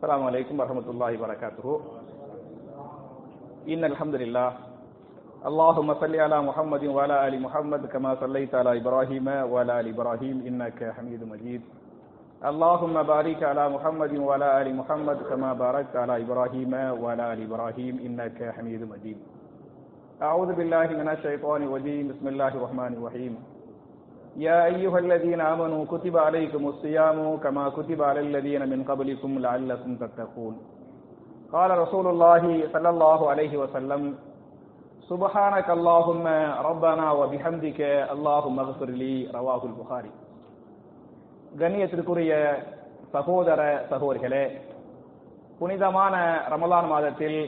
السلام عليكم ورحمة الله وبركاته إن الحمد لله اللهم صل على محمد وعلى آل محمد كما صليت على إبراهيم وعلى آل إبراهيم إنك حميد مجيد اللهم بارك على محمد وعلى آل محمد كما باركت على إبراهيم وعلى آل إبراهيم إنك حميد مجيد أعوذ بالله من الشيطان الرجيم بسم الله الرحمن الرحيم يا أيها الذين آمنوا كتب عليكم الصيام كما كتب على الذين من قبلكم لعلكم تتقون قال رسول الله صلى الله عليه وسلم سبحانك اللهم ربنا وبحمدك اللهم اغفر لي رواه البخاري கண்ணியத்திற்குரிய சகோதர சகோதரிகளே புனிதமான ரமலான் மாதத்தில்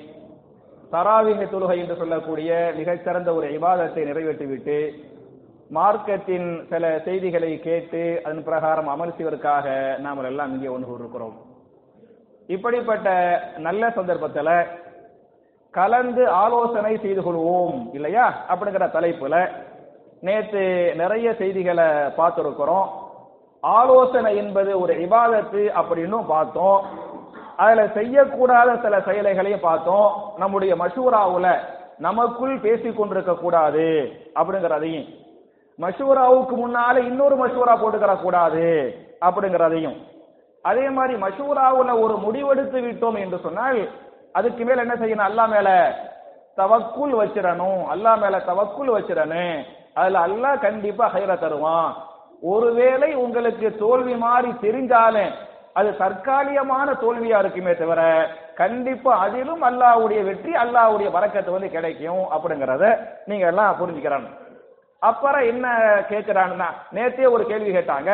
தராவிக தொழுகை என்று சொல்லக்கூடிய மிகச்சிறந்த ஒரு இபாதத்தை நிறைவேற்றிவிட்டு மார்க்கத்தின் சில செய்திகளை கேட்டு அதன் பிரகாரம் அமல் செய்வதற்காக நாம் எல்லாம் இங்கே ஒன்று கூறிருக்கிறோம் இப்படிப்பட்ட நல்ல சந்தர்ப்பத்தில் கலந்து ஆலோசனை செய்து கொள்வோம் இல்லையா அப்படிங்கிற தலைப்புல நேற்று நிறைய செய்திகளை பார்த்துருக்கிறோம் ஆலோசனை என்பது ஒரு இபாதத்து அப்படின்னு பார்த்தோம் அதுல செய்யக்கூடாத சில செயலைகளையும் பார்த்தோம் நம்முடைய மஷூராவுல நமக்குள் பேசிக் கொண்டிருக்க கூடாது அப்படிங்கிறதையும் மஷூராவுக்கு முன்னால இன்னொரு மஷூரா போட்டுக்கிற கூடாது அப்படிங்கிறதையும் அதே மாதிரி மஷூராவுல ஒரு முடிவெடுத்து விட்டோம் என்று சொன்னால் அதுக்கு மேல என்ன செய்யணும் அல்லா மேல தவக்குள் வச்சிடணும் அல்லா மேல தவக்குள் வச்சிடணும் அதுல அல்லாஹ் கண்டிப்பா ஹைர தருவான் ஒருவேளை உங்களுக்கு தோல்வி மாறி தெரிஞ்சாலும் அது தற்காலிகமான தோல்வியா இருக்குமே தவிர கண்டிப்பா அதிலும் அல்லாவுடைய வெற்றி அல்லாவுடைய வரக்கத்து வந்து கிடைக்கும் அப்படிங்கறத நீங்க எல்லாம் புரிஞ்சுக்கிறாங்க அப்புறம் என்ன கேட்கிறான்னா நேத்தே ஒரு கேள்வி கேட்டாங்க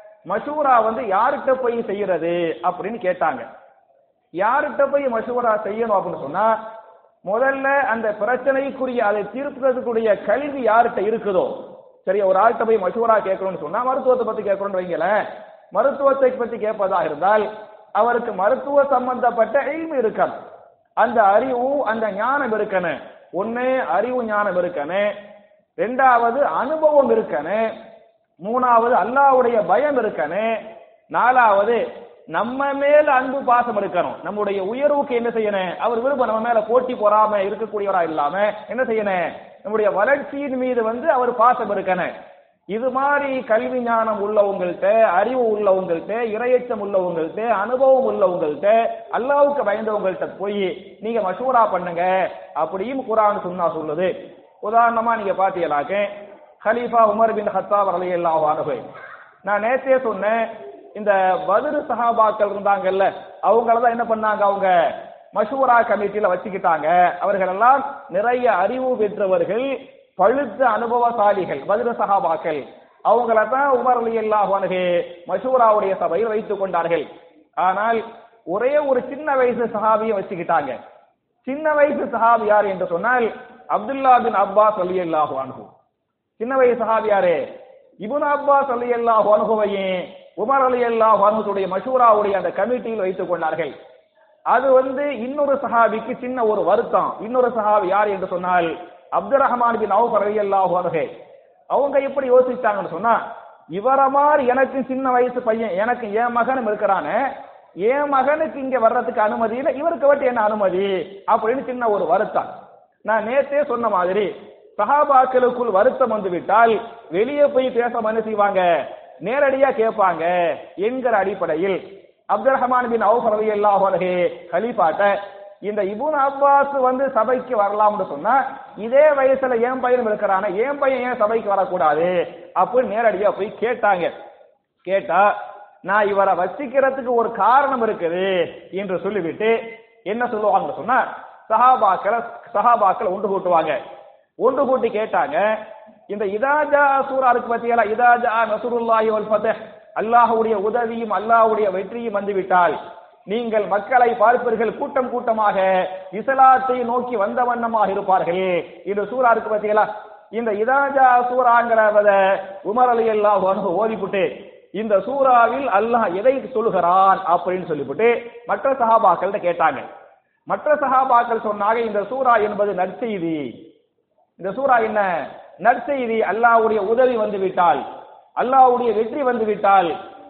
மஷூரா வந்து யார்கிட்ட போய் செய்யறது அப்படின்னு கேட்டாங்க யார்கிட்ட போய் மஷூரா செய்யணும் அப்படின்னு சொன்னா முதல்ல அந்த பிரச்சனைக்குரிய அதை தீர்ப்பதற்குரிய கல்வி யார்கிட்ட இருக்குதோ சரி ஒரு ஆள்கிட்ட போய் மஷூரா கேட்கணும்னு சொன்னா மருத்துவத்தை பத்தி கேட்கணும்னு வைங்களேன் மருத்துவத்தை பத்தி கேட்பதா இருந்தால் அவருக்கு மருத்துவ சம்பந்தப்பட்ட எய்மு இருக்கணும் அந்த அறிவு அந்த ஞானம் இருக்கணும் ஒன்னு அறிவு ஞானம் இருக்கணும் ரெண்டாவது அனுபவம் இருக்கணும் மூணாவது அல்லாவுடைய பயம் இருக்கணும் நாலாவது நம்ம மேல அன்பு பாசம் இருக்கணும் நம்முடைய உயர்வுக்கு என்ன செய்யணும் அவர் விருப்பம் நம்ம மேல போட்டி போறாம இருக்கக்கூடியவரா இல்லாம என்ன செய்யணும் நம்முடைய வளர்ச்சியின் மீது வந்து அவர் பாசம் இருக்கணும் இது மாதிரி கல்வி ஞானம் உள்ளவங்கள்ட்ட அறிவு உள்ளவங்கள்ட்ட இரையச்சம் உள்ளவங்கள்ட்ட அனுபவம் உள்ளவங்கள்ட்ட அல்லாவுக்கு பயந்தவங்கள்ட்ட போய் நீங்க மஷூரா பண்ணுங்க அப்படியும் குரான் சுன்னா சொல்லுது உதாரணமா நீங்க பாத்தீங்களாக்க ஹலீஃபா உமர் பின் ஹத்தாப் அலையல்லாஹு அனுபவி நான் நேத்தே சொன்னேன் இந்த பதிரு சஹாபாக்கள் இருந்தாங்கல்ல அவங்கள தான் என்ன பண்ணாங்க அவங்க மஷூரா கமிட்டியில வச்சுக்கிட்டாங்க அவர்கள் எல்லாம் நிறைய அறிவு பெற்றவர்கள் பழுத்த அனுபவசாலிகள் பதிர சகாபாக்கள் அவங்கள தான் உமர் அலி அல்லாஹானு மஷூராவுடைய சபையில் வைத்துக் கொண்டார்கள் ஆனால் ஒரே ஒரு சின்ன வயசு சஹாபியை வச்சுக்கிட்டாங்க சின்ன வயசு சஹாபி யார் என்று சொன்னால் அப்துல்லா பின் அப்பாஸ் அலி அல்லாஹு அனுகு சின்ன வயசு சஹாபி யாரு இபுன் அப்பாஸ் அலி அல்லாஹு அனுகுவையும் உமர் அலி அல்லாஹு அனுகுடைய மஷூராவுடைய அந்த கமிட்டியில் வைத்துக் கொண்டார்கள் அது வந்து இன்னொரு சஹாபிக்கு சின்ன ஒரு வருத்தம் இன்னொரு சஹாபி யார் என்று சொன்னால் அப்துல் ரஹ்மான் பின் அவுப் ரலியல்லாஹு அன்ஹு அவங்க எப்படி யோசிச்சாங்கன்னு சொன்னா இவர மாதிரி எனக்கு சின்ன வயசு பையன் எனக்கு என் மகனும் இருக்கிறானே என் மகனுக்கு இங்க வர்றதுக்கு அனுமதி இல்லை இவருக்கு வட்டி என்ன அனுமதி அப்படின்னு சின்ன ஒரு வருத்தம் நான் நேத்தே சொன்ன மாதிரி சஹாபாக்களுக்குள் வருத்தம் வந்து விட்டால் வெளியே போய் பேச என்ன செய்வாங்க நேரடியா கேட்பாங்க என்கிற அடிப்படையில் அப்துல் ரஹ்மான் பின் அவுப் ரலியல்லாஹு அன்ஹு கலீஃபாட்ட இந்த இபுன் அப்பாஸ் வந்து சபைக்கு வரலாம்னு சொன்னா இதே வயசுல என் பையனும் இருக்கிறான என் பையன் ஏன் சபைக்கு வரக்கூடாது அப்படின்னு நேரடியா போய் கேட்டாங்க கேட்டா நான் இவரை வச்சிக்கிறதுக்கு ஒரு காரணம் இருக்குது என்று சொல்லிவிட்டு என்ன சொல்லுவாங்கன்னு சொன்னா சஹாபாக்களை சஹாபாக்களை ஒன்று கூட்டுவாங்க ஒன்று கூட்டி கேட்டாங்க இந்த இதாஜா சூரா இருக்கு பத்தியலா இதாஜா நசுருல்லாஹி வல் ஃபதஹ் அல்லாஹ்வுடைய உதவியும் அல்லாஹ்வுடைய வெற்றியும் வந்துவிட்டால் நீங்கள் மக்களை பார்ப்பீர்கள் கூட்டம் கூட்டமாக இஸ்லாத்தை நோக்கி வந்த வண்ணமாக இருப்பார்கள் இந்த சூரா இருக்கு பாத்தீங்களா இந்த இதாஜா சூராங்கிறத உமர் அலி அல்லாஹ் ஓதிப்புட்டு இந்த சூறாவில் அல்லாஹ் எதை சொல்லுகிறான் அப்படின்னு சொல்லிவிட்டு மற்ற சஹாபாக்கள்கிட்ட கேட்டாங்க மற்ற சஹாபாக்கள் சொன்னாங்க இந்த சூரா என்பது நற்செய்தி இந்த சூரா என்ன நற்செய்தி அல்லாஹ்வுடைய உதவி வந்து விட்டால் அல்லாஹ்வுடைய வெற்றி வந்து விட்டால்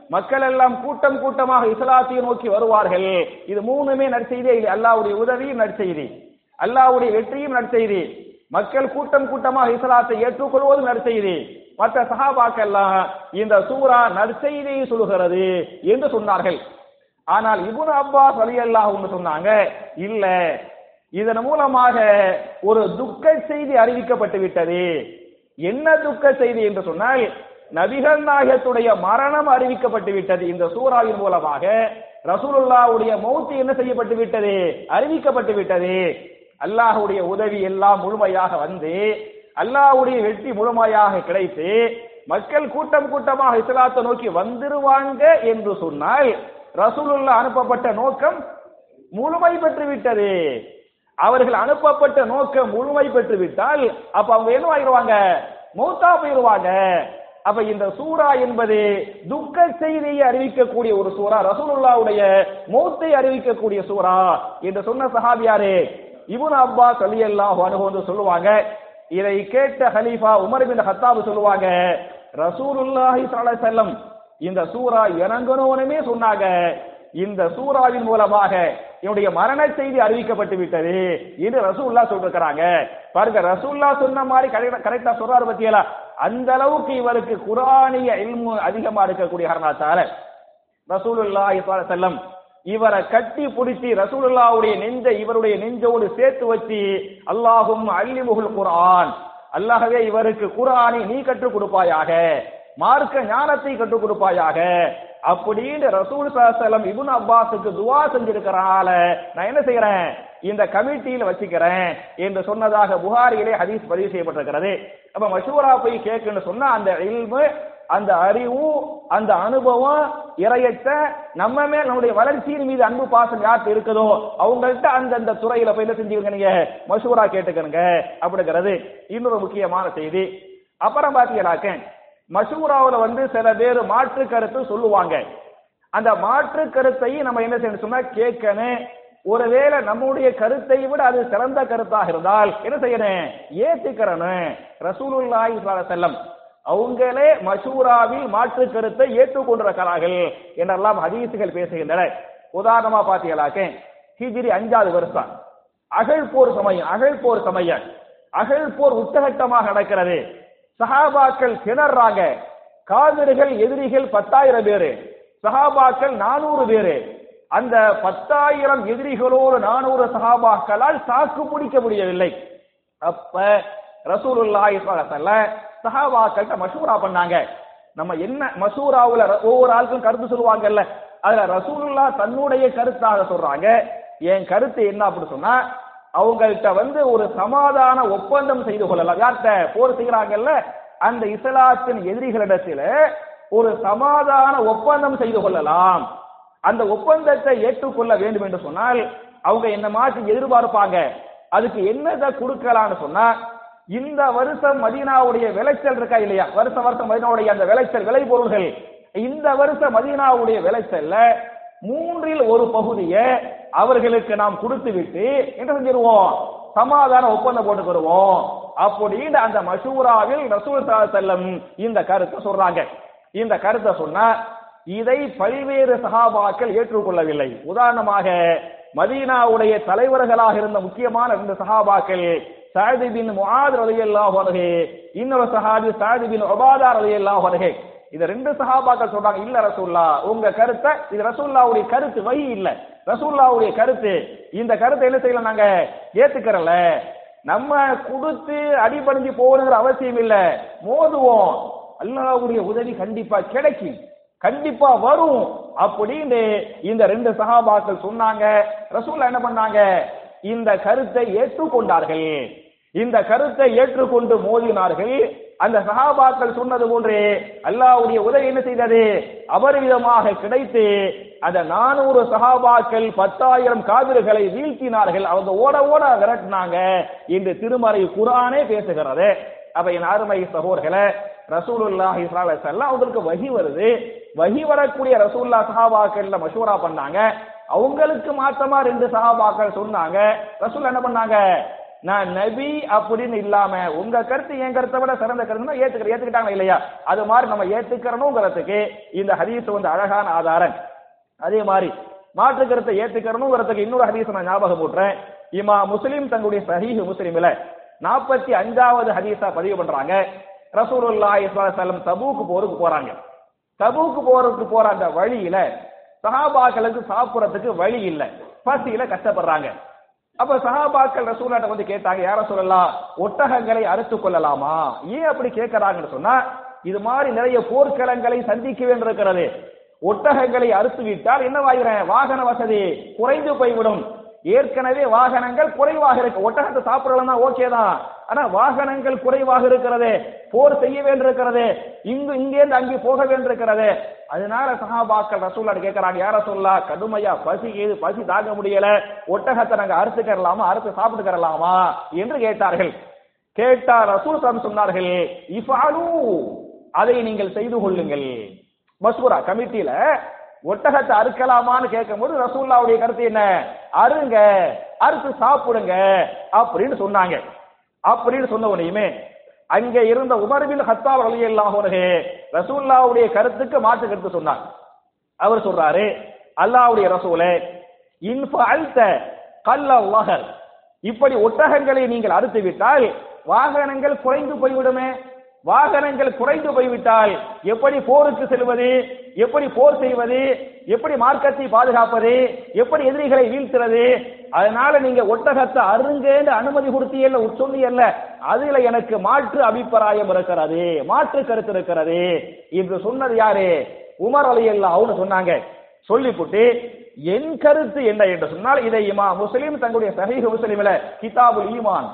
மக்கள் எல்லாம் கூட்டம் கூட்டமாக இஸ்லாத்தை நோக்கி வருவார்கள் இது மூணுமே நற்செய்தியே இல்லை அல்லாஹ்வுடைய உதவியும் நற்செய்தி அல்லாஹ்வுடைய வெற்றியும் நற்செய்தி மக்கள் கூட்டம் கூட்டமாக இஸ்லாத்தை ஏற்றுக்கொள்வதும் நற்செய்தி மற்ற சஹாபாக்கெல்லாம் இந்த சூரா நற்செய்தியை சொல்லுகிறது என்று சொன்னார்கள் ஆனால் இப்னு அப்பாஸ் ரலியல்லாஹு சொன்னாங்க இல்ல இதன் மூலமாக ஒரு துக்க செய்தி அறிவிக்கப்பட்டு விட்டது என்ன துக்க செய்தி என்று சொன்னால் நபிகள் நாயகத்துடைய மரணம் அறிவிக்கப்பட்டு விட்டது இந்த சூறாவின் மூலமாக ரசூலுல்லாவுடைய மௌத்து என்ன செய்யப்பட்டு விட்டது அறிவிக்கப்பட்டு விட்டது அல்லாஹ்வுடைய உதவி எல்லாம் முழுமையாக வந்து அல்லாஹ்வுடைய வெற்றி முழுமையாக கிடைத்து மக்கள் கூட்டம் கூட்டமாக இஸ்லாத்தை நோக்கி வந்துருவாங்க என்று சொன்னால் ரசூலுல்லா அனுப்பப்பட்ட நோக்கம் முழுமை பெற்று விட்டது அவர்கள் அனுப்பப்பட்ட நோக்கம் முழுமை பெற்று விட்டால் அப்ப அவங்க என்ன ஆகிடுவாங்க மௌத்தா போயிருவாங்க அப்ப இந்த சூரா என்பது துக்க செய்தியை அறிவிக்கக்கூடிய ஒரு சூரா ரசூலுல்லாவுடைய மௌத்தை அறிவிக்கக்கூடிய சூரா என்று சொன்ன சஹாபியாரு இப்னு அப்பாஸ் ரலியல்லாஹு அன்ஹு வந்து சொல்லுவாங்க இதை கேட்ட ஹலீஃபா உமர் பின் ஹத்தாப் சொல்லுவாங்க ரசூலுல்லாஹி ஸல்லல்லாஹு அலைஹி வஸல்லம் இந்த சூரா இறங்கணும்னுமே சொன்னாங்க இந்த சூறாவின் மூலமாக என்னுடைய மரண செய்தி அறிவிக்கப்பட்டு விட்டது என்று ரசூல்லா சொல்லிருக்கிறாங்க பாருங்க ரசூல்லா சொன்ன மாதிரி கரெக்டா சொல்றாரு பத்தியலா அந்த அளவுக்கு இவருக்கு குரானிய இல்மு அதிகமா இருக்கக்கூடிய காரணத்தால ரசூலுல்லா செல்லம் இவரை கட்டி பிடிச்சி ரசூலுல்லாவுடைய நெஞ்ச இவருடைய நெஞ்சோடு சேர்த்து வச்சு அல்லாஹும் அல்லிமுகுல் குரான் அல்லாஹவே இவருக்கு குரானை நீ கற்றுக் கொடுப்பாயாக மார்க்க ஞானத்தை கற்றுக் கொடுப்பாயாக அப்படின்னு ரசூல் சலம் இபுன் அப்பாஸுக்கு துவா செஞ்சிருக்கிறனால நான் என்ன செய்யறேன் இந்த கமிட்டியில வச்சுக்கிறேன் என்று சொன்னதாக புகாரியிலே ஹதீஸ் பதிவு செய்யப்பட்டிருக்கிறது அப்ப மஷூரா போய் கேட்கணும்னு சொன்னா அந்த இல்மு அந்த அறிவு அந்த அனுபவம் இறையற்ற நம்ம மேல் நம்முடைய வளர்ச்சியின் மீது அன்பு பாசம் யாருக்கு இருக்குதோ அவங்கள்ட்ட அந்தந்த துறையில போய் என்ன செஞ்சுக்கங்க நீங்க மஷூரா கேட்டுக்கணுங்க அப்படிங்கிறது இன்னொரு முக்கியமான செய்தி அப்புறம் பாத்தீங்கன்னாக்க மஷூராவுல வந்து சில பேர் மாற்று கருத்து சொல்லுவாங்க அந்த மாற்று கருத்தை நம்ம என்ன செய்யணும் சொன்னா கேட்கணும் ஒருவேளை நம்முடைய கருத்தை விட அது சிறந்த கருத்தாக இருந்தால் என்ன செய்யணும் ஏத்துக்கிறணும் ரசூலுல்லாஹி செல்லம் அவங்களே மஷூராவில் மாற்று கருத்தை ஏற்றுக்கொண்டிருக்கிறார்கள் என்றெல்லாம் ஹதீசுகள் பேசுகின்றன உதாரணமா பாத்தீங்களாக்க ஹிஜிரி அஞ்சாவது வருஷம் அகழ் போர் சமயம் அகழ் போர் சமயம் அகழ் போர் உச்சகட்டமாக நடக்கிறது சஹாபாக்கள் திணறாங்க காவிரிகள் எதிரிகள் பத்தாயிரம் பேரு சஹாபாக்கள் நானூறு பேரு அந்த பத்தாயிரம் எதிரிகளோடு நானூறு சஹாபாக்களால் தாக்கு பிடிக்க முடியவில்லை அப்ப ரசூலுல்லாஹி சஹாபாக்கள்கிட்ட மஷூரா பண்ணாங்க நம்ம என்ன மசூராவுல ஒவ்வொரு ஆளுக்கும் கருத்து சொல்லுவாங்கல்ல அதுல ரசூலுல்லா தன்னுடைய கருத்தாக சொல்றாங்க என் கருத்து என்ன அப்படின்னு சொன்னா அவங்கள்ட்ட வந்து ஒரு சமாதான ஒப்பந்தம் செய்து கொள்ளலாம் யார்கிட்ட போர் செய்யறாங்கல்ல அந்த இஸ்லாத்தின் எதிரிகளிடத்துல ஒரு சமாதான ஒப்பந்தம் செய்து கொள்ளலாம் அந்த ஒப்பந்தத்தை ஏற்றுக்கொள்ள வேண்டும் என்று சொன்னால் அவங்க என்ன மாற்றி எதிர்பார்ப்பாங்க அதுக்கு என்னதை கொடுக்கலாம்னு சொன்னா இந்த வருஷம் மதீனாவுடைய விளைச்சல் இருக்கா இல்லையா வருஷ வருஷம் மதீனாவுடைய அந்த விளைச்சல் விளை பொருள்கள் இந்த வருஷம் மதீனாவுடைய விளைச்சல்ல மூன்றில் ஒரு பகுதியை அவர்களுக்கு நாம் கொடுத்து விட்டு என்ன செஞ்சிருவோம் சமாதான ஒப்பந்தம் போட்டுக்கிடுவோம் அப்படின்னு அந்த மஷூராவில் ரசூல் செல்லம் இந்த கருத்தை சொல்றாங்க இந்த கருத்தை சொன்னா இதை பல்வேறு சகாபாக்கள் ஏற்றுக்கொள்ளவில்லை உதாரணமாக மதீனாவுடைய தலைவர்களாக இருந்த முக்கியமான ரெண்டு சகாபாக்கள் சாதி பின் முஆத் ரலியல்லாஹு அன்ஹு இன்னொரு சஹாபி சாதி பின் உபாதா ரலியல்லாஹு அன்ஹு இந்த ரெண்டு சஹாபாக்கள் சொல்றாங்க இல்ல ரசூல்லா உங்க கருத்தை இது ரசூல்லாவுடைய கருத்து வழி இல்ல ரசூல்லாவுடைய கருத்து இந்த கருத்தை என்ன செய்யலாம் நாங்க ஏத்துக்கிறல நம்ம கொடுத்து அடிபணிஞ்சு போகணுங்கிற அவசியம் இல்ல மோதுவோம் அல்லாஹ்வுடைய உதவி கண்டிப்பா கிடைக்கும் கண்டிப்பா வரும் அப்படின்னு இந்த ரெண்டு சகாபாக்கள் சொன்னாங்க ரசூல்லா என்ன பண்ணாங்க இந்த கருத்தை ஏற்றுக்கொண்டார்கள் இந்த கருத்தை ஏற்றுக்கொண்டு மோதினார்கள் அந்த சகாபாக்கள் சொன்னது போன்று அல்லாஹ்வுடைய உதவி என்ன செய்தது அபரிவிதமாக கிடைத்து அந்த நானூறு சகாபாக்கள் பத்தாயிரம் காவிர்களை வீழ்த்தினார்கள் அவங்க ஓட ஓட விரட்டினாங்க என்று திருமறை குரானே பேசுகிறது அப்ப என் அருமை சகோதரர்களே ரசூலுல்லாஹி ஸல்லல்லாஹு அலைஹி வஸல்லம் அவங்களுக்கு வஹி வருது வஹி வரக்கூடிய ரசூல்லா சஹாபாக்கள்ல மஷூரா பண்ணாங்க அவங்களுக்கு மாத்தமா ரெண்டு சஹாபாக்கள் சொன்னாங்க ரசூல் என்ன பண்ணாங்க நான் நபி அப்படின்னு இல்லாம உங்க கருத்து என் கருத்தை விட சிறந்த கருத்துனா ஏத்துக்கிற ஏத்துக்கிட்டாங்க இல்லையா அது மாதிரி நம்ம ஏத்துக்கிறணுங்கிறதுக்கு இந்த ஹதீஸ் வந்து அழகான ஆதாரம் அதே மாதிரி மாற்று கருத்தை ஏத்துக்கிறணுங்கிறதுக்கு இன்னொரு ஹதீஸ் நான் ஞாபகம் போட்டுறேன் இமா முஸ்லிம் தங்களுடைய சஹீஹ் முஸ்லிம்ல நாற்பத்தி அஞ்சாவது ஹதீஸா பதிவு பண்றாங்க ரசூலுல்லாஹி ஸல்லல்லாஹு அலைஹி வஸல்லம் தபூக்கு போருக்கு போறாங்க தபூக்கு போறதுக்கு போற அந்த வழியில சஹாபாக்களுக்கு சாப்பிடறதுக்கு வழி இல்ல பசியில கஷ்டப்படுறாங்க அப்ப சஹாபாக்கள் ரசூலாட்ட வந்து கேட்டாங்க யார சொல்லலாம் ஒட்டகங்களை அறுத்து கொள்ளலாமா ஏன் அப்படி கேட்கறாங்கன்னு சொன்னா இது மாதிரி நிறைய போர்க்களங்களை சந்திக்க வேண்டியிருக்கிறது ஒட்டகங்களை அறுத்து விட்டால் என்னவாகிறேன் வாகன வசதி குறைந்து போய்விடும் ஏற்கனவே வாகனங்கள் குறைவாக இருக்கு ஒட்டகத்தை சாப்பிடலாம் ஓகே தான் ஆனா வாகனங்கள் குறைவாக இருக்கிறது போர் செய்ய வேண்டியிருக்கிறது இங்கு இங்கேருந்து அங்கே போக வேண்டியிருக்கிறது அதனால சஹாபாக்கள் ரசூல்லா கேட்கறாங்க யார சொல்லா கடுமையா பசி ஏது பசி தாங்க முடியல ஒட்டகத்தை நாங்க அறுத்துக்கறலாமா அறுத்து சாப்பிட்டுக்கறலாமா என்று கேட்டார்கள் கேட்டா ரசூல் சாமி சொன்னார்கள் இஃபாலு அதை நீங்கள் செய்து கொள்ளுங்கள் மசூரா கமிட்டியில ஒட்டகத்தை அறுக்கலாமான்னு கேட்கும்போது ரசூல்லாவுடைய கருத்து என்ன அருங்க அறுத்து சாப்பிடுங்க அப்படின்னு சொன்னாங்க அப்படின்னு சொன்ன உடனேயுமே அங்க இருந்த உமர் பின் ஹத்தாப் ரலியல்லாஹு அன்ஹு ரசூலுல்லாஹ்வுடைய கருத்துக்கு மாற்று கருத்து சொன்னார் அவர் சொல்றாரு அல்லாஹ்வுடைய ரசூலே இன் ஃபஅல்த கல்ல வஹர் இப்படி ஒட்டகங்களை நீங்கள் அறுத்து விட்டால் வாகனங்கள் குறைந்து போய்விடுமே வாகனங்கள் குறைந்து போய்விட்டால் எப்படி போருக்கு செல்வது எப்படி போர் செய்வது எப்படி மார்க்கத்தை பாதுகாப்பது எப்படி எதிரிகளை வீழ்த்துறது அதனால நீங்க ஒட்டகத்தை அருங்கேன்னு அனுமதி கொடுத்தீங்கல்ல சொன்னீங்கல்ல அதுல எனக்கு மாற்று அபிப்பிராயம் இருக்கிறது மாற்று கருத்து இருக்கிறது என்று சொன்னது யாரு உமர் அலி அல்லாஹ்னு சொன்னாங்க சொல்லிப்புட்டு என் கருத்து என்ன என்று சொன்னால் இதை இமா முஸ்லிம் தங்களுடைய சஹீஹ் முஸ்லிமில கிதாபுல் ஈமான்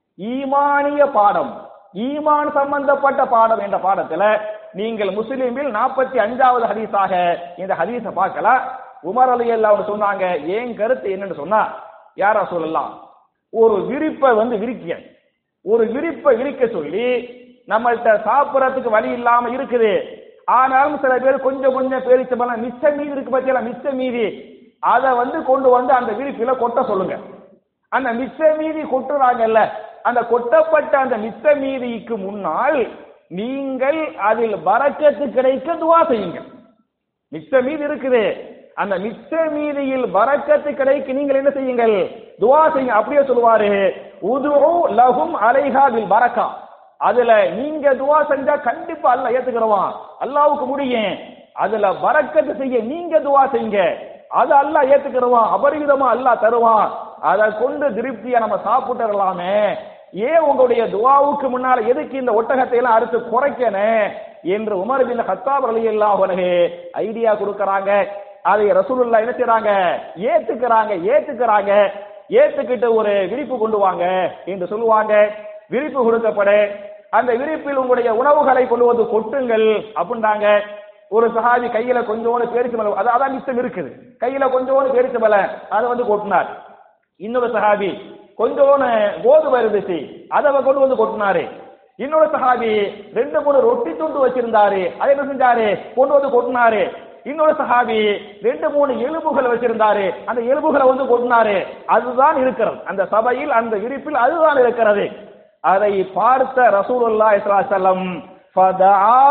ஈமானிய பாடம் ஈமான் சம்பந்தப்பட்ட பாடம் என்ற பாடத்துல நீங்கள் முஸ்லிமில் நாற்பத்தி அஞ்சாவது ஹதீஸாக இந்த ஹதீஸை பார்க்கலாம் உமர் அலி அல்லாஹ் சொன்னாங்க ஏன் கருத்து என்னன்னு சொன்னா யாரா சொல்லலாம் ஒரு விரிப்பை வந்து விரிக்க ஒரு விரிப்பை விரிக்க சொல்லி நம்மள்ட்ட சாப்பிடறதுக்கு வழி இல்லாம இருக்குது ஆனாலும் சில பேர் கொஞ்சம் கொஞ்சம் பேரிச்சம்பழம் மிச்ச மீதி இருக்கு பத்தியெல்லாம் மிச்ச மீதி அதை வந்து கொண்டு வந்து அந்த விரிப்பில கொட்ட சொல்லுங்க அந்த மிச்ச மீதி கொட்டுறாங்கல்ல அந்த கொட்டப்பட்ட அந்த மிச்ச மீதிக்கு முன்னால் நீங்கள் அதில் பறக்கத்து கிடைக்க துவா செய்யுங்க மிச்ச மீதி இருக்குது அந்த மிச்ச மீதியில் பறக்கத்து கிடைக்க நீங்கள் என்ன செய்யுங்கள் துவா செய்யுங்க அப்படியே சொல்லுவாரு உது லகும் அலைஹா bil பரக்கா அதுல நீங்க துவா செஞ்சா கண்டிப்பா அல்லாஹ் ஏத்துக்கிறவான் அல்லாவுக்கு முடியும் அதுல பரக்கத்து செய்ய நீங்க துவா செய்யுங்க அது அல்லாஹ் ஏத்துக்கிறவான் அபரிவிதமா அல்லாஹ் தருவான் அதை கொண்டு திருப்தியா நம்ம சாப்பிட்டுறலாமே ஏன் உங்களுடைய துவாவுக்கு முன்னால எதுக்கு இந்த ஒட்டகத்தை எல்லாம் அறுத்து குறைக்கணும் என்று உமர் பின் ஹத்தாப் ரலியல்லாஹு அன்ஹு ஐடியா கொடுக்கறாங்க அதை ரசூலுல்லாஹ் என்ன செய்றாங்க ஏத்துக்கறாங்க ஏத்துக்கறாங்க ஏத்துக்கிட்டு ஒரு விரிப்பு கொண்டு வாங்க என்று சொல்லுவாங்க விரிப்பு கொடுக்கப்பட அந்த விரிப்பில் உங்களுடைய உணவுகளை கொண்டு வந்து கொட்டுங்கள் அப்படின்றாங்க ஒரு சஹாபி கையில கொஞ்சோண்டு பேரிச்சு மலை அதான் மிச்சம் இருக்குது கையில கொஞ்சோண்டு பேரிச்சு மலை அதை வந்து கொட்டினார் இன்னொரு சஹாபி கொஞ்சோன்னு கோதுமை இருந்துச்சு அதை கொண்டு வந்து கொட்டினாரு இன்னொரு சஹாபி ரெண்டு மூணு ரொட்டி துண்டு வச்சிருந்தாரு அதை என்ன செஞ்சாரு கொண்டு வந்து கொட்டினாரு இன்னொரு சஹாபி ரெண்டு மூணு எலும்புகள் வச்சிருந்தாரு அந்த எலும்புகளை வந்து கொட்டினாரு அதுதான் இருக்கிறது அந்த சபையில் அந்த விரிப்பில் அதுதான் இருக்கிறது அதை பார்த்த ரசூலுல்லாஹி ஸல்லல்லாஹு அலைஹி வஸல்லம் ஃபதஆ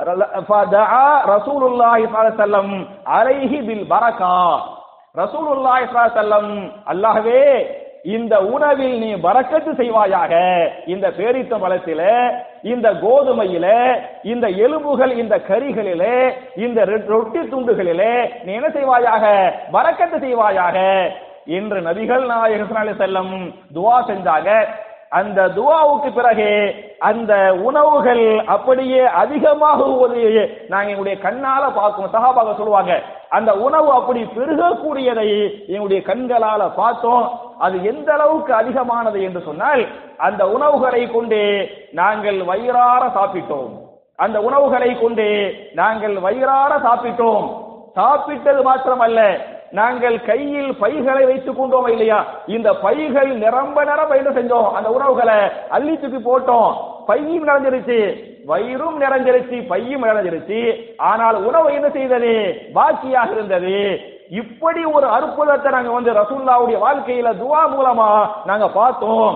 ஃபதஆ ரசூலுல்லாஹி ஸல்லல்லாஹு அலைஹி வஸல்லம் அலைஹி பில் பரக்கா ரசூலுல்லாஹி ஸல்லல்லாஹு அலைஹி வஸல்லம் அல்லாஹ்வே இந்த உணவில் நீ பறக்கத்து செய்வாயாக இந்த பேரித்த பழத்தில இந்த கோதுமையில இந்த எலும்புகள் இந்த கறிகளிலே இந்த ரொட்டி துண்டுகளிலே நீ என்ன செய்வாயாக பறக்கத்து செய்வாயாக என்று நபிகள் நாயக செல்லம் துவா செஞ்சாங்க அந்த துவாவுக்கு பிறகு அந்த உணவுகள் அப்படியே அதிகமாகுவது நாங்க எங்களுடைய கண்ணால பார்க்கணும் சகாபாக சொல்லுவாங்க அந்த உணவு அப்படி பெருகக்கூடியதை எங்களுடைய கண்களால பார்த்தோம் அது எந்த அளவுக்கு அதிகமானது என்று சொன்னால் அந்த உணவுகளை கொண்டு நாங்கள் வயிறார சாப்பிட்டோம் அந்த உணவுகளை கொண்டு நாங்கள் வயிறார சாப்பிட்டோம் சாப்பிட்டது மாத்திரமல்ல நாங்கள் கையில் பைகளை வைத்துக் கொண்டோம் இல்லையா இந்த பைகள் நிரம்ப நிரம்ப என்ன செஞ்சோம் அந்த உணவுகளை அள்ளி தூக்கி போட்டோம் பையும் நிறைஞ்சிருச்சு வயிறும் நிறைஞ்சிருச்சு பையும் நிறைஞ்சிருச்சு ஆனால் உணவு என்ன செய்தது பாக்கியாக இருந்தது இப்படி ஒரு அற்புதத்தை நாங்க வந்து ரசூல்லாவுடைய வாழ்க்கையில துவா மூலமா நாங்க பார்த்தோம்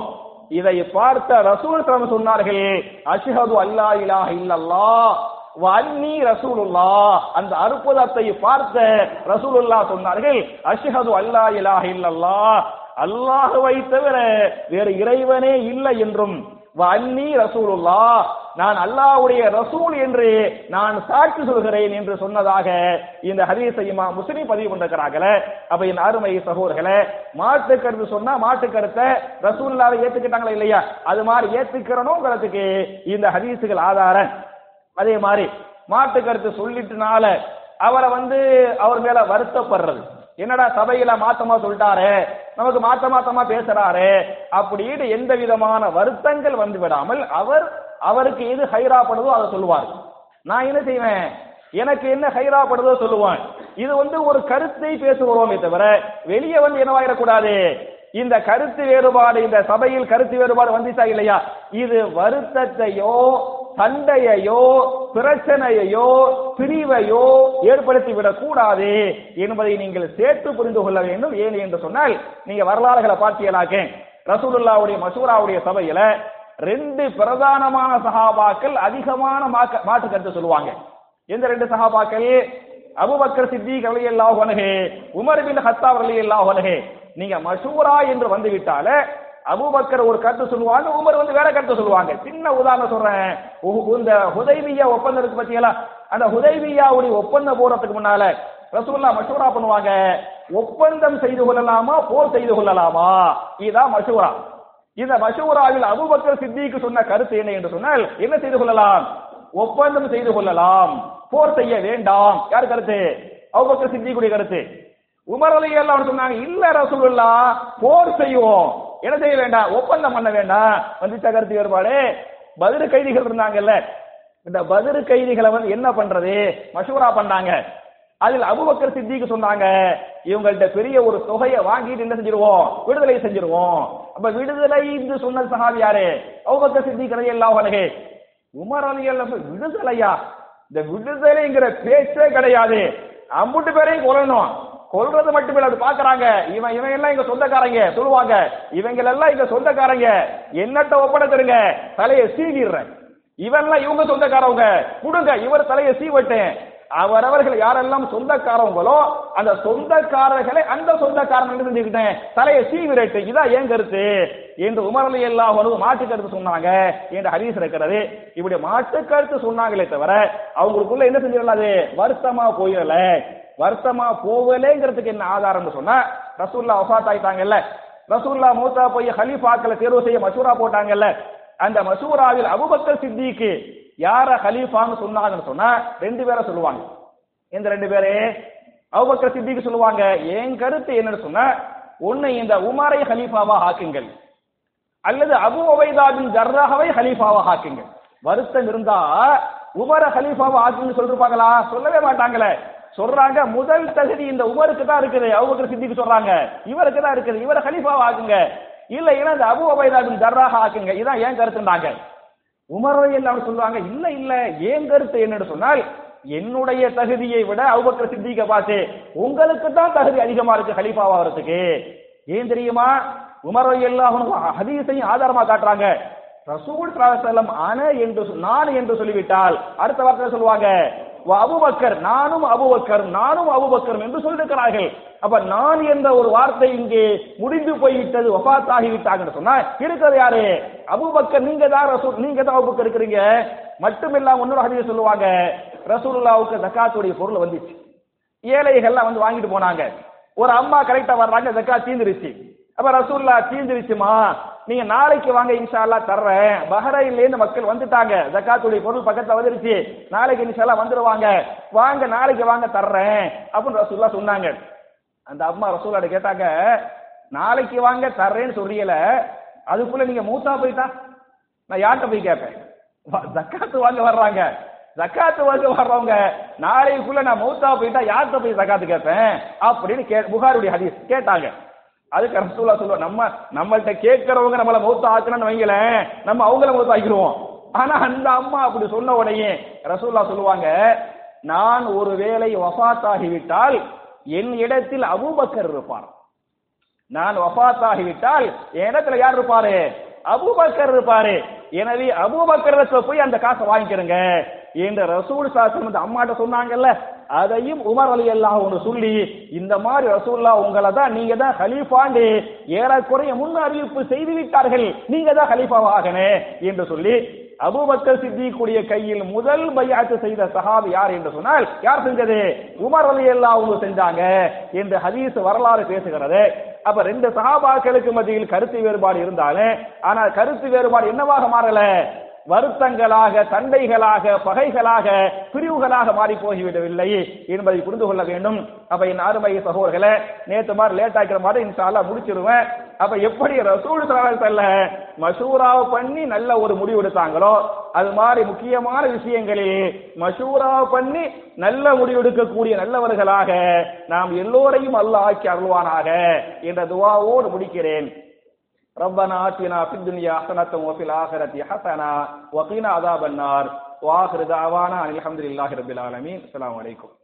இதை பார்த்த ரசூல் ஸல்லல்லாஹு சொன்னார்கள் அஷ்ஹது அல்லா இலாஹ இல்லல்லாஹ் வ அன்னி ரசூலுல்லாஹ் அந்த அற்புதத்தை பார்த்த ரசூலுல்லாஹ் சொன்னார்கள் அஷ்ஹது அல்லா இலாஹ இல்லல்லாஹ் அல்லாஹ்வை தவிர வேறு இறைவனே இல்லை என்றும் வ அன்னி ரசூலுல்லாஹ் நான் அல்லாஹ்வுடைய ரசூல் என்று நான் சாட்சி சொல்கிறேன் என்று சொன்னதாக இந்த ஹதீஸை இமாம் முஸ்லிம் பதிவு கொண்டிருக்கிறார்களே அப்ப என் அருமை சகோதரர்களே மாட்டு கருத்து சொன்னா மாட்டு கருத்தை ரசூல்லாவை ஏத்துக்கிட்டாங்களா இல்லையா அது மாதிரி ஏத்துக்கிறனுங்கிறதுக்கு இந்த ஹதீஸுகள் ஆதாரம் அதே மாதிரி மாட்டு கருத்து சொல்லிட்டுனால அவரை வந்து அவர் மேல வருத்தப்படுறது என்னடா சபையில மாத்தமா சொல்லிட்டாரு நமக்கு மாத்த மாத்தமா பேசுறாரு அப்படின்னு எந்த விதமான வருத்தங்கள் வந்து விடாமல் அவர் அவருக்கு எது ஹைராப்படுதோ அதை சொல்லுவார் நான் என்ன செய்வேன் எனக்கு என்ன ஹைராப்படுதோ சொல்லுவான் இது வந்து ஒரு கருத்தை பேசுகிறோமே தவிர வெளியே வந்து என்னவாயிடக்கூடாது இந்த கருத்து வேறுபாடு இந்த சபையில் கருத்து வேறுபாடு வந்துச்சா இல்லையா இது வருத்தத்தையோ சண்டையையோ பிரச்சனையையோ பிரிவையோ ஏற்படுத்தி விடக் கூடாது என்பதை நீங்கள் சேர்த்து புரிந்து கொள்ள வேண்டும் ஏன் என்று சொன்னால் நீங்க வரலாறுகளை பார்த்தீங்களாக்க ரசூலுல்லாவுடைய மசூராவுடைய சபையில ரெண்டு பிரதானமான சஹாபாக்கள் அதிகமான மாக்க- மாற்று கருத்து சொல்லுவாங்க எந்த ரெண்டு சஹாபாக்கள் அபூபக்கர் சித்திக் ரலியல்லாஹு அன்ஹு உமர் பின் ஹத்தாப் ரலியல்லாஹு அன்ஹு நீங்க மஷூரா என்று வந்து விட்டாலே அபூபக்கர் ஒரு கருத்து சொல்லுவாங்க உமர் வந்து வேற கருத்து சொல்லுவாங்க சின்ன உதாரணம் சொல்றேன் உ- இந்த ஹுதைபியா ஒப்பந்தம் இருக்கு பாத்தீங்களா அந்த ஹுதைபியாவுடைய ஒப்பந்தம் போறதுக்கு முன்னால ரசூல்லா மஷூரா பண்ணுவாங்க ஒப்பந்தம் செய்து கொள்ளலாமா போர் செய்து கொள்ளலாமா இதுதான் மஷூரா இந்த மஷூராவில் அபூபக்கர் சித்திக்கு சொன்ன கருத்து என்ன என்று சொன்னால் என்ன செய்து கொள்ளலாம் ஒப்பந்தம் செய்து கொள்ளலாம் போர் செய்ய வேண்டாம் யார் கருத்து அபூபக்கர் சித்திக்குடைய கருத்து உமர் அலி எல்லாம் சொன்னாங்க இல்ல ரசூலுல்லா போர் செய்வோம் என்ன செய்ய வேண்டாம் ஒப்பந்தம் பண்ண வேண்டாம் வந்துச்ச கருத்து வேறுபாடு பதிரு கைதிகள் இருந்தாங்கல்ல இந்த பதிரு கைதிகளை வந்து என்ன பண்றது மஷூரா பண்ணாங்க அதில் அபுபக்கர் சித்திக்கு சொன்னாங்க இவங்கள்ட்ட பெரிய ஒரு தொகையை வாங்கிட்டு என்ன செஞ்சிருவோம் விடுதலை செஞ்சிருவோம் அப்ப விடுதலை என்று சொன்ன சஹாபி யாரு அபுபக்கர் சித்திக் ரலியல்லாஹு அன்ஹு உமர் அலி அல்லாஹ் விடுதலையா இந்த விடுதலைங்கிற பேச்சே கிடையாது அம்புட்டு பேரையும் கொல்லணும் கொல்றது மட்டும் இல்ல அப்படி பாக்குறாங்க இவன் இவன் எல்லாம் இங்க சொந்தக்காரங்க சொல்லுவாங்க இவங்க எல்லாம் இங்க சொந்தக்காரங்க என்னட்ட ஒப்படைச்சிருங்க தலையை சீவிடுறேன் இவன்லாம் இவங்க சொந்தக்காரவங்க கொடுங்க இவர் தலையை சீவட்டேன் அவரவர்கள் யாரெல்லாம் சொந்தக்காரவங்களோ அந்த சொந்தக்காரர்களை அந்த சொந்தக்காரன் என்று செஞ்சுக்கிட்டேன் தலையை சீவிரட்டு இதான் ஏன் கருத்து என்று உமரலி எல்லாம் வந்து மாட்டு கருத்து சொன்னாங்க என்று ஹரிஸ் இருக்கிறது இப்படி மாட்டு கருத்து சொன்னாங்களே தவிர அவங்களுக்குள்ள என்ன செஞ்சிடலாது வருத்தமா போயிடல வருத்தமா போகலேங்கிறதுக்கு என்ன ஆதாரம்னு சொன்னா ரசூல்லா வஃபாத் ஆயிட்டாங்கல்ல ரசூல்லா மூத்தா போய் ஹலீஃபாக்களை தேர்வு செய்ய மசூரா போட்டாங்கல்ல அந்த மசூராவில் அபுபக்கர் சித்திக்கு யார ஹலீஃபான்னு சொன்னாங்கன்னு சொன்னா ரெண்டு பேரை சொல்லுவாங்க இந்த ரெண்டு பேரே அபுபக்கர் சித்திக்கு சொல்லுவாங்க என் கருத்து என்னன்னு சொன்னா ஒண்ணு இந்த உமரை ஹலீஃபாவா ஆக்குங்கள் அல்லது அபு உபைதா பின் ஜர்ராஹவை ஹலீஃபாவா ஆக்குங்கள் வருத்தம் இருந்தா உமர ஹலீஃபாவா ஆக்குன்னு சொல்லிருப்பாங்களா சொல்லவே மாட்டாங்களே சொல்றாங்க முதல் தகுதி இந்த உமருக்கு தான் இருக்குது அபுபக்கர் சித்திக்கு சொல்றாங்க இவருக்கு தான் இருக்குது இவரை ஹலீஃபாவா ஆக்குங்க இல்ல ஏன்னா இந்த அபு உபைதா பின் ஜர்ராஹ ஆக்குங்க இதான் ஏன் கருத்துண்டாங்க உமரை எல்லாம் சொல்லுவாங்க இல்ல இல்ல ஏன் கருத்து என்னன்னு சொன்னால் என்னுடைய தகுதியை விட அபுபக்கர் சித்திக்க பார்த்து உங்களுக்கு தான் தகுதி அதிகமா இருக்கு ஹலீஃபாவா வரதுக்கு ஏன் தெரியுமா உமர் எல்லாம் ஹதீஸையும் ஆதாரமா காட்டுறாங்க ரசூல் செல்லம் அன என்று சொ- நான் என்று சொல்லிவிட்டால் அடுத்த வார்த்தை சொல்லுவாங்க "வ அபூபக்கர் நானும் அபூபக்கர் நானும் அபூபக்கர் என்று சொல்லியிருக்கிறார்கள் அப்ப நான் என்ற ஒரு வார்த்தை இங்கே முடிந்து போய்விட்டது வஃபாத் ஆகிவிட்டாங்கன்னு சொன்னா இருக்கிறது யாரு அபூபக்கர் நீங்க தான் ரசூல் நீங்க தான் அபூபக்கர் இருக்கிறீங்க மட்டுமில்லாம இன்னொரு ஹதீஸ் சொல்லுவாங்க ரசூலுல்லாவுக்கு ஜக்காத்துடைய பொருள் வந்துச்சு ஏழைகள்லாம் வந்து வாங்கிட்டு போனாங்க ஒரு அம்மா கரெக்டா வர்றாங்க ஜக்காத் தீந்துருச்சு அப்ப ரசூல்லா தீந்துருச்சுமா நீங்க நாளைக்கு வாங்க இன்ஷா அல்லாஹ் தர்றேன் பஹ்ரைன்ல இருந்து மக்கள் வந்துட்டாங்க ஜக்காத்துடைய பொருள் பக்கத்துல வந்துருச்சு நாளைக்கு இன்ஷா அல்லாஹ் வந்துருவாங்க வாங்க நாளைக்கு வாங்க தர்றேன் அப்படின்னு ரசூல்லா சொன்னாங்க அந்த அம்மா ரசூல்லாட்ட கேட்டாங்க நாளைக்கு வாங்க தர்றேன்னு சொல்றீங்கல அதுக்குள்ள நீங்க மூத்தா போயிட்டா நான் யார்கிட்ட போய் கேட்பேன் வ- ஜக்காத்து வாங்க வர்றாங்க ஜக்காத்து வாங்க வர்றவங்க நாளைக்குள்ள நான் மௌத்தா போயிட்டா யார்கிட்ட போய் ஜக்காத்து கேட்பேன் அப்படின்னு கே புகாருடைய ஹதீஸ் கேட்டாங்க அதுக்கு ரசூலா சொல்லுவோம் நம்ம நம்மள்ட்ட கேட்கறவங்க நம்மள மௌத்தா ஆக்கணும்னு வைங்களேன் நம்ம அவங்கள மௌத்தா ஆக்கிடுவோம் ஆனா அந்த அம்மா அப்படி சொன்ன உடனே ரசூல்லா சொல்லுவாங்க நான் ஒரு வேளை வஃபாத் ஆகிவிட்டால் என் இடத்தில் அபூபக்கர் இருப்பார் நான் வஃபாத் ஆகிவிட்டால் என் இடத்துல யார் இருப்பாரு அபூபக்கர் இருப்பாரு எனவே அபூபக்கரத்துல போய் அந்த காசை வாங்கிக்கிறங்க என்ற ரசூல் சாசனம் அந்த அம்மாட்ட சொன்னாங்கல்ல அதையும் உமர் அலி அல்லாஹ் ஒன்று சொல்லி இந்த மாதிரி ரசூல்லா உங்களை தான் நீங்க தான் ஹலீஃபாண்டு ஏறக்குறைய முன் அறிவிப்பு செய்து விட்டார்கள் நீங்க தான் ஹலீஃபாவாகனே என்று சொல்லி அபூபக்கர் சித்திக்குடைய கையில் முதல் பையாத்து செய்த சஹாபி யார் என்று சொன்னால் யார் செஞ்சது உமர் அலி அல்லாஹ் அவங்க செஞ்சாங்க என்று ஹதீஸ் வரலாறு பேசுகிறது அப்ப ரெண்டு சஹாபாக்களுக்கு மத்தியில் கருத்து வேறுபாடு இருந்தாலும் ஆனால் கருத்து வேறுபாடு என்னவாக மாறல வருத்தங்களாக சண்டைகளாக பகைகளாக பிரிவுகளாக மாறி போய்விடவில்லை என்பதை புரிந்து கொள்ள வேண்டும் அப்ப என் அருமை சகோதரர்களே நேத்து மாதிரி லேட் ஆக்கிற மாதிரி இன்ஷால்லா முடிச்சிருவேன் அப்ப எப்படி ரசூல் சல்ல மசூராவை பண்ணி நல்ல ஒரு முடிவு எடுத்தாங்களோ அது மாதிரி முக்கியமான விஷயங்களில் மசூரா பண்ணி நல்ல முடிவு எடுக்கக்கூடிய நல்லவர்களாக நாம் எல்லோரையும் அல்லாஹ் ஆக்கி அருள்வானாக என்ற துவாவோடு முடிக்கிறேன் ربنا آتنا في الدنيا حسنة وفي الآخرة حسنة وقنا عذاب النار وآخر دعوانا أن الحمد لله رب العالمين السلام عليكم